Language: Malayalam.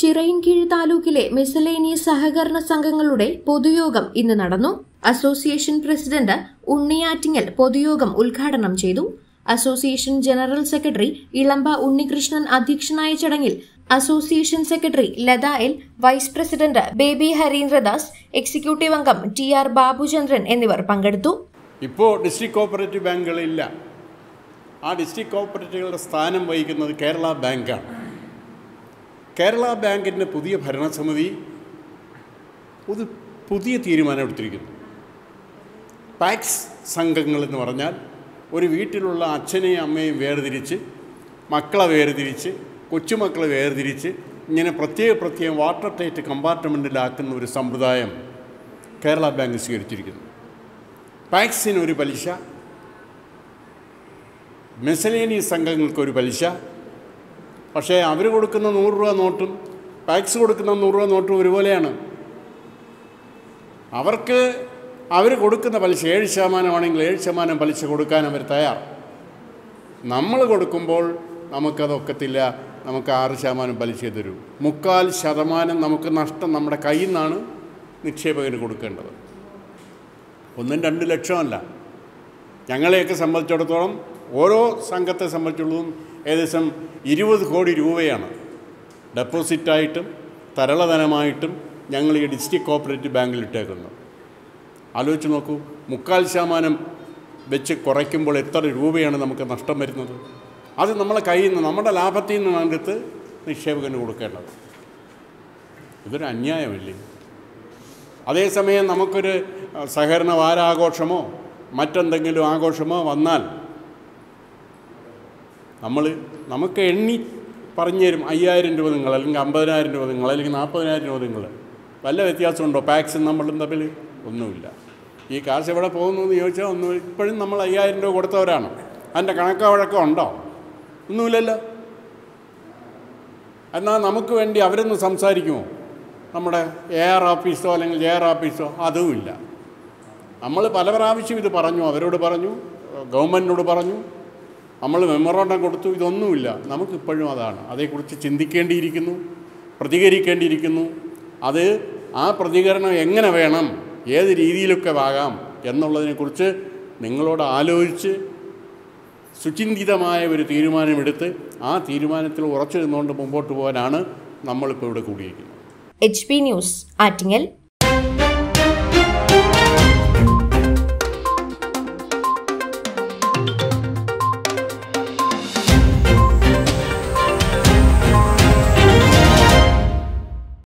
ചിറയിൻകീഴ് താലൂക്കിലെ മിസലേനിയസ് സഹകരണ സംഘങ്ങളുടെ പൊതുയോഗം ഇന്ന് നടന്നു അസോസിയേഷൻ പ്രസിഡന്റ് ഉണ്ണിയാറ്റിങ്ങൽ പൊതുയോഗം ഉദ്ഘാടനം ചെയ്തു association general secretary Elamba Unnikrishnan അധ്യക്ഷനായ ചടങ്ങിൽ association secretary Latha L vice president Baby Harindradas executive അംഗം ടി ആർ ബാബുചന്ദ്രൻ എന്നിവർ പങ്കെടുത്തു ഇപ്പോൾ ഡിസ്ട്രിക്ട് കോപ്പറേറ്റീവ് ബാങ്കുകളില്ല ആ ഡിസ്ട്രിക്ട് കോപ്പറേറ്റീവുകളുടെ സ്ഥാനം വഹിക്കുന്നത് കേരള ബാങ്കാണ് കേരള ബാങ്കിൻ്റെ പുതിയ ഭരണസമിതി ഒരു പുതിയ തീരുമാനം എടുത്തിരിക്കുന്നു പാക്സ് സംഘങ്ങൾ എന്ന് പറഞ്ഞാൽ ഒരു വീട്ടിലുള്ള അച്ഛനെയും അമ്മയും വേർതിരിച്ച് മക്കളെ വേർതിരിച്ച് കൊച്ചുമക്കളെ വേർതിരിച്ച് ഇങ്ങനെ പ്രത്യേക പ്രത്യേകം വാട്ടർ ടൈറ്റ് കമ്പാർട്ട്മെൻറ്റിലാക്കുന്ന ഒരു സമ്പ്രദായം കേരള ബാങ്ക് സ്വീകരിച്ചിരിക്കുന്നു പാക്സിന് ഒരു പലിശ മെസലേനിയസ് സംഘങ്ങൾക്കൊരു പലിശ പക്ഷേ അവർ കൊടുക്കുന്ന നൂറ് രൂപ നോട്ടും പാക്സ് കൊടുക്കുന്ന നൂറ് രൂപ നോട്ടും ഒരുപോലെയാണ് അവർക്ക് അവർ കൊടുക്കുന്ന പലിശ ഏഴ് ശതമാനമാണെങ്കിൽ ഏഴ് ശതമാനം പലിശ കൊടുക്കാൻ അവർ തയ്യാർ നമ്മൾ കൊടുക്കുമ്പോൾ നമുക്കതൊക്കത്തില്ല നമുക്ക് ആറ് ശതമാനം പലിശ തരൂ മുക്കാൽ ശതമാനം നമുക്ക് നഷ്ടം നമ്മുടെ കയ്യിൽ നിന്നാണ് നിക്ഷേപകന് കൊടുക്കേണ്ടത് ഒന്നും രണ്ട് ലക്ഷമല്ല ഞങ്ങളെയൊക്കെ സംബന്ധിച്ചിടത്തോളം ഓരോ സംഘത്തെ സംബന്ധിച്ചുള്ളതും ഏകദേശം ഇരുപത് കോടി രൂപയാണ് ഡെപ്പോസിറ്റായിട്ടും തരളധനമായിട്ടും ഞങ്ങൾ ഈ ഡിസ്ട്രിക്ട് കോപ്പറേറ്റീവ് ബാങ്കിൽ ഇട്ടേക്കുന്നത് ആലോചിച്ച് നോക്കൂ മുക്കാൽ ശതമാനം വെച്ച് കുറയ്ക്കുമ്പോൾ എത്ര രൂപയാണ് നമുക്ക് നഷ്ടം വരുന്നത് അത് നമ്മളെ കയ്യിൽ നിന്ന് നമ്മുടെ ലാഭത്തിൽ നിന്നാണ് എടുത്ത് നിക്ഷേപകന് കൊടുക്കേണ്ടത് ഇതൊരു അന്യായമല്ലേ അതേസമയം നമുക്കൊരു അഹ്, സഹകരണ വാരാഘോഷമോ മറ്റെന്തെങ്കിലും ആഘോഷമോ വന്നാൽ നമ്മൾ നമുക്ക് എണ്ണി പറഞ്ഞു തരും അയ്യായിരം രൂപ നിങ്ങൾ അല്ലെങ്കിൽ അമ്പതിനായിരം രൂപ നിങ്ങൾ അല്ലെങ്കിൽ നാൽപ്പതിനായിരം രൂപ നിങ്ങൾ വല്ല വ്യത്യാസമുണ്ടോ പാക്സും നമ്മളും തമ്മിൽ ഒന്നുമില്ല ഈ കാശ് എവിടെ പോകുന്നു എന്ന് ചോദിച്ചാൽ ഒന്നും ഇപ്പോഴും നമ്മൾ അയ്യായിരം രൂപ കൊടുത്തവരാണ് അതിൻ്റെ കണക്കോ വഴക്കം ഉണ്ടോ ഒന്നുമില്ലല്ലോ എന്നാൽ നമുക്ക് വേണ്ടി അവരൊന്ന് സംസാരിക്കുമോ നമ്മുടെ എ ആർ ഓഫീസോ അല്ലെങ്കിൽ ജെ ആർ ഓഫീസോ അതുമില്ല നമ്മൾ പല പ്രാവശ്യം ഇത് പറഞ്ഞു അവരോട് പറഞ്ഞു ഗവൺമെൻറ്റിനോട് പറഞ്ഞു നമ്മൾ മെമ്മോറാണ്ടം കൊടുത്തു ഇതൊന്നുമില്ല നമുക്കിപ്പോഴും അതാണ് അതേക്കുറിച്ച് ചിന്തിക്കേണ്ടിയിരിക്കുന്നു പ്രതികരിക്കേണ്ടിയിരിക്കുന്നു അത് ആ പ്രതികരണം എങ്ങനെ വേണം ഏത് രീതിയിലൊക്കെ ആകാം എന്നുള്ളതിനെക്കുറിച്ച് നിങ്ങളോട് ആലോചിച്ച് സുചിന്തിതമായ ഒരു തീരുമാനമെടുത്ത് ആ തീരുമാനത്തിൽ ഉറച്ചു നിന്നുകൊണ്ട് മുമ്പോട്ട് പോകാനാണ് നമ്മളിപ്പോൾ ഇവിടെ കൂടിയിരിക്കുന്നത് എച്ച് പി ന്യൂസ് ആറ്റിങ്ങൽ